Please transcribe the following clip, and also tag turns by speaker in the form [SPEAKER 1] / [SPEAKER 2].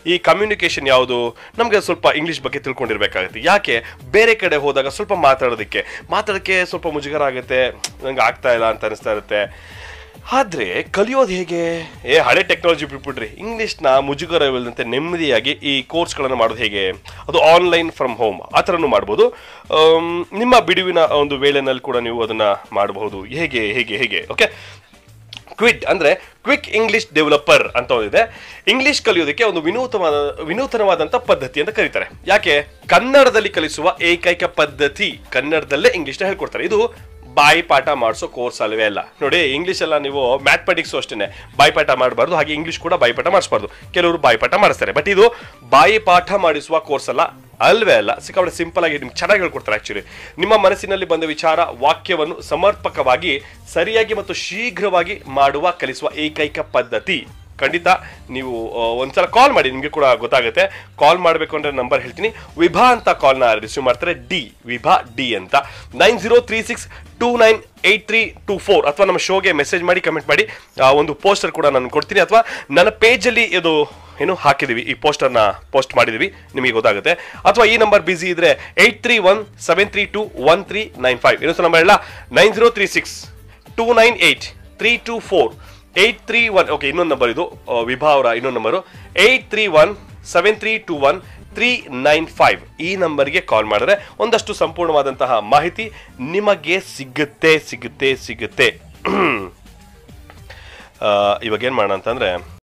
[SPEAKER 1] ಈ ಕಮ್ಯುನಿಕೇಷನ್ ಯಾವುದು ನಮಗೆ ಸ್ವಲ್ಪ ಇಂಗ್ಲೀಷ್ ಬಗ್ಗೆ ತಿಳ್ಕೊಂಡಿರ್ಬೇಕಾಗುತ್ತೆ ಯಾಕೆ ಬೇರೆ ಕಡೆ ಹೋದಾಗ ಸ್ವಲ್ಪ ಮಾತಾಡೋದಕ್ಕೆ ಮಾತಾಡೋಕ್ಕೆ ಸ್ವಲ್ಪ ಮುಜುಗರ ಆಗುತ್ತೆ ನಂಗೆ ಆಗ್ತಾ ಇಲ್ಲ ಅಂತ ಅನಿಸ್ತಾ ಇರುತ್ತೆ ಆದರೆ ಕಲಿಯೋದು ಹೇಗೆ ಏ ಹಳೆ ಟೆಕ್ನಾಲಜಿ ಬಿಟ್ಬಿಡ್ರಿ ಇಂಗ್ಲೀಷ್ನ ಮುಜುಗರವಿಲ್ಲದಂತೆ ನೆಮ್ಮದಿಯಾಗಿ ಈ ಕೋರ್ಸ್ಗಳನ್ನು ಮಾಡೋದು ಹೇಗೆ ಅದು ಆನ್ಲೈನ್ ಫ್ರಮ್ ಹೋಮ್ ಆ ಥರನೂ ಮಾಡ್ಬೋದು ಆಮ್, ನಿಮ್ಮ ಬಿಡುವಿನ ಒಂದು ವೇಳೆನಲ್ಲಿ ಕೂಡ ನೀವು ಅದನ್ನು ಮಾಡಬಹುದು ಹೇಗೆ ಹೇಗೆ ಹೇಗೆ ಓಕೆ ಕ್ವಿಡ್ ಅಂದ್ರೆ ಕ್ವಿಕ್ ಇಂಗ್ಲಿಷ್ ಡೆವಲಪರ್ ಅಂತ ಒಂದಿದೆ ಇಂಗ್ಲಿಷ್ ಕಲಿಯೋದಕ್ಕೆ ಒಂದು ವಿನೂತನವಾದ ವಿನೂತನವಾದಂಥ ಪದ್ಧತಿ ಅಂತ ಕರೀತಾರೆ ಯಾಕೆ ಕನ್ನಡದಲ್ಲಿ ಕಲಿಸುವ ಏಕೈಕ ಪದ್ಧತಿ ಕನ್ನಡದಲ್ಲೇ ಇಂಗ್ಲಿಷ್ನ ಹೇಳ್ಕೊಡ್ತಾರೆ ಇದು ಬಾಯಿ ಪಾಠ ಮಾಡಿಸೋ ಕೋರ್ಸ್ ಅಲ್ವೇ ಅಲ್ಲ ನೋಡಿ ಇಂಗ್ಲಿಷ್ ಎಲ್ಲ ನೀವು ಮ್ಯಾಥಮೆಟಿಕ್ಸ್ ಅಷ್ಟೇ ಬಾಯಿ ಪಾಠ ಮಾಡಬಾರ್ದು ಹಾಗೆ ಇಂಗ್ಲಿಷ್ ಕೂಡ ಬಾಯಿ ಪಾಠ ಮಾಡಿಸ್ಬಾರ್ದು ಕೆಲವರು ಬಾಯಿ ಪಾಠ ಮಾಡಿಸ್ತಾರೆ ಬಟ್ ಇದು ಬಾಯಿ ಪಾಠ ಮಾಡಿಸುವ ಕೋರ್ಸ್ ಅಲ್ಲ ಅಲ್ವೇ ಅಲ್ಲ ಸಿಕ್ಕಾಪಟ್ಟೆ ಸಿಂಪಲ್ ಆಗಿ ನಿಮ್ಗೆ ಚೆನ್ನಾಗಿ ಹೇಳ್ಕೊಡ್ತಾರೆ ಆಕ್ಚುಲಿ ನಿಮ್ಮ ಮನಸ್ಸಿನಲ್ಲಿ ಬಂದ ವಿಚಾರ ವಾಕ್ಯವನ್ನು ಸಮರ್ಪಕವಾಗಿ ಸರಿಯಾಗಿ ಮತ್ತು ಶೀಘ್ರವಾಗಿ ಮಾಡುವ ಕಲಿಸುವ ಏಕೈಕ ಪದ್ಧತಿ ಖಂಡಿತ ನೀವು ಆ, ಒಂದ್ಸಲ ಕಾಲ್ ಮಾಡಿ ನಿಮಗೆ ಕೂಡ ಗೊತ್ತಾಗುತ್ತೆ ಕಾಲ್ ಮಾಡಬೇಕು ಅಂದ್ರೆ ನಂಬರ್ ಹೇಳ್ತೀನಿ ವಿಭಾ ಅಂತ ಕಾಲ್ನ ರಿಸೀವ್ ಮಾಡ್ತಾರೆ ಡಿ ವಿಭಾ ಡಿ ಅಂತ nine zero three six two nine eight three two four ಅಥವಾ ನಮ್ಮ ಶೋಗೆ ಮೆಸೇಜ್ ಮಾಡಿ ಕಮೆಂಟ್ ಮಾಡಿ ಆ, ಒಂದು ಪೋಸ್ಟರ್ ಕೂಡ ನಾನು ಕೊಡ್ತೀನಿ ಅಥವಾ ನನ್ನ ಪೇಜಲ್ಲಿ ಇದು ಏನು ಹಾಕಿದೀವಿ ಈ ಪೋಸ್ಟರ್ನ ಪೋಸ್ಟ್ ಮಾಡಿದೀವಿ ನಿಮಗೆ ಗೊತ್ತಾಗುತ್ತೆ ಅಥವಾ ಈ ನಂಬರ್ ಬಿಸಿ ಇದ್ರೆ eight three one seven three two one three nine five ಇನ್ನೊಂದು ನಂಬರ್ ಹೇಳ nine zero three six two nine eight three two four eight three one okay ಇನ್ನೊಂದು ನಂಬರ್ ಇದು ಆ, ವಿಭಾ ಅವರ ಇನ್ನೊಂದು number eight three one seven three two one three nine five ಈ ನಂಬರ್ಗೆ ಕಾಲ್ ಮಾಡಿದ್ರೆ ಒಂದಷ್ಟು ಸಂಪೂರ್ಣವಾದಂತಹ ಮಾಹಿತಿ ನಿಮಗೆ ಸಿಗುತ್ತೆ ಸಿಗುತ್ತೆ ಸಿಗುತ್ತೆ ಆ, ಇವಾಗ ಏನು ಮಾಡೋಣ ಅಂತಂದರೆ